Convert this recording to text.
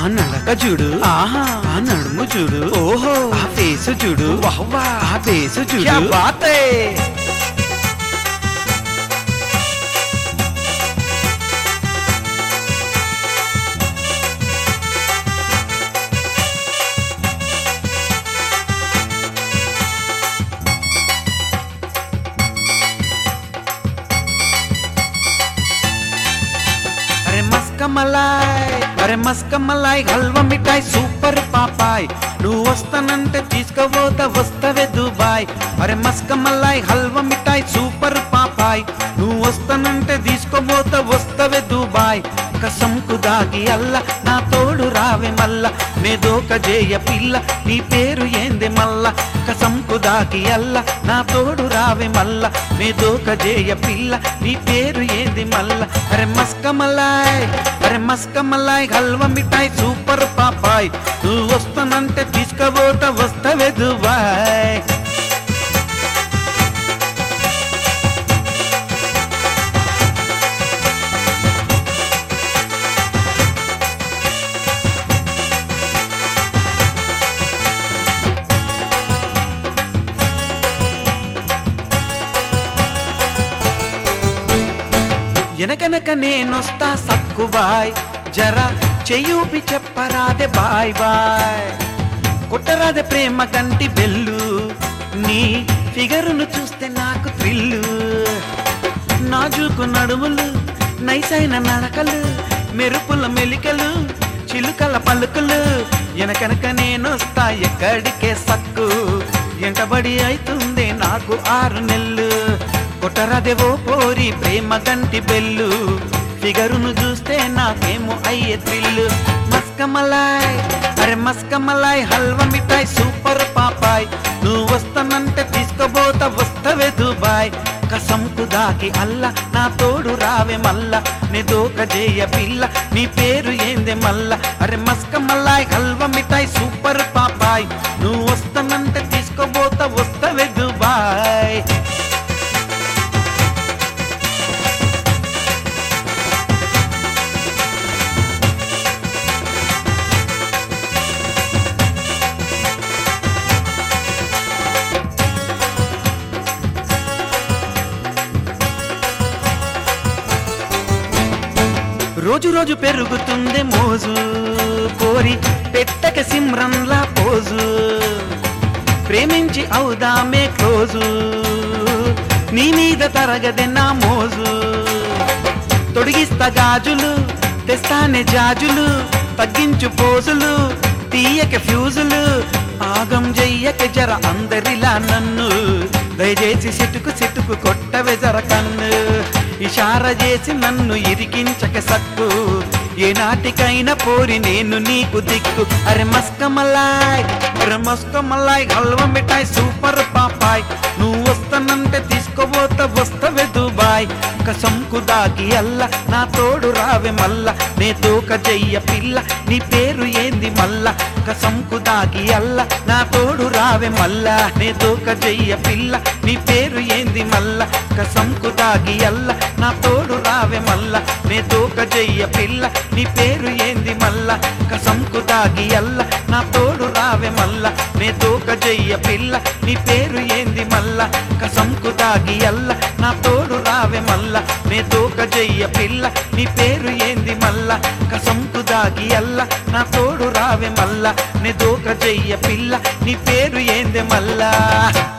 ఆ నడక చూడు ఆహా ఆ నడుము చూడు ఓహో ఆ ఫేసు చూడు వాహ్వా ఆ ఫేసు చూడు क्या बात है అరే మస్క మలాయ్ అరే మస్క మలాయ్ హల్వా మిఠాయ్ సూపర్ పాపాయ్ నువ్వు వస్తానంటే తీసుకుపోతా వస్తవే దుబాయ్ అరే మస్క మలాయ్ హల్వా మిఠాయ్ సూపర్ పాపాయ్ నువ్వు వస్తానంటే తీసుకుపోతా వస్తవే దుబాయ్ కసంకు దాగి అల్ల నా తోడు రావే మల్ల నే దోక జేయ పిల్ల నీ పేరు ఏంది మల్ల కసంకు దాగి అల్ల నా తోడు రావే మల్ల నే దోక జేయ పిల్ల నీ పేరు ఏంది మల్ల అరే మస్క మలాయ్ అరే మస్క మలాయ్ హల్వా మిఠాయ్ సూపర్ పాపాయ్ నువ్వు వస్తానంటే తీసుకుపోతా వస్తవే దుబాయ్ ఎనకనక నేనొస్తా సక్కుబాయ్ జర చెయ్యూపి చెప్పరాదే బాయ్ బాయ్ కొట్టరాదే ప్రేమ కంటి బెల్లు నీ ఫిగరును చూస్తే నాకు థ్రిల్లు నాజుకు నడుములు నైసైన నడకలు మెరుపుల మెలికలు చిలుకల పలుకులు ఎనకనక నేనొస్తా ఎక్కడికే సక్కు ఎంటబడి అవుతుంది నాకు ఆరు నెల్లు కొట్టరాదేవో పోరి ప్రేమ గంటి బెల్లు ఫిగరును చూస్తే నాకేమో అయ్యే థ్రిల్లు మస్కమలాయ్ అరే మస్కమలాయ్ హల్వా మిఠాయ్ సూపర్ పాపాయ్ నువ్వు వస్తానంటే తీసుకోబోతా వస్తవే దుబాయ్ కసంకు దాకి అల్ల నా తోడు రావే మల్ల నీ దోక జేయ పిల్ల నీ పేరు ఏందే మల్ల అరే మస్కమలాయ్ హల్వా మిఠాయ్ సూపర్ పాపాయ్ నువ్వు వస్తానంటే తీసుకోబోతా వస్తవే దుబాయ్ రోజు రోజు పెరుగుతుంది మోజు కోరి పెట్టక సిమ్రన్లా పోజు ప్రేమించి అవుదామే క్లోజు నీ మీద తరగదే నా మోజు తొడిగిస్తా గాజులు తెస్తానే జాజులు తగ్గించు పోజులు తీయక ఫ్యూజులు ఆగం చెయ్యక జర అందరిలా నన్ను దయచేసి సిటుకు సిటుకు కొట్టవే జర కన్ను ఇషార చేసి నన్ను ఇరికించక సక్కు ఏ నాటికైనా పోరి నేను నీకు దిక్కు అరే మస్కమలాయ్ అరే మస్కమలాయ్ హల్వా మిఠాయ్ సూపర్ పాపాయ్ నువ్వు వస్తానంటే తీసుకోబోతా వస్తవే దుబాయ్ కసంకు దాగి అల్ల నా తోడు రావే మల్ల నే తోక చెయ్య పిల్ల నీ పేరు ఏంది మల్ల కసంకు దాగి అల్ల నా తోడు రావే మల్ల నే తోక చెయ్య పిల్ల నీ పేరు ఏంది మల్ల కసంకు దాగి అల్ల నా తోడు రావే మల్ల నే తోక చెయ్య పిల్ల నీ పేరు ఏంది మల్ల కసంకు దాగి అల్ల నా తోడు రావే మల్ల నే తోక చెయ్య పిల్ల నీ పేరు ఏంది మల్ల కసంకు దాగి అల్ల నా తోడు రావే మల్ల నే తోక చెయ్య పిల్ల నీ పేరు ఏంది మల్ల కసంకు దాగి అల్ల నా తోడు రావే మల్ల నే తోక చెయ్య పిల్ల నీ పేరు ఏంది మల్లా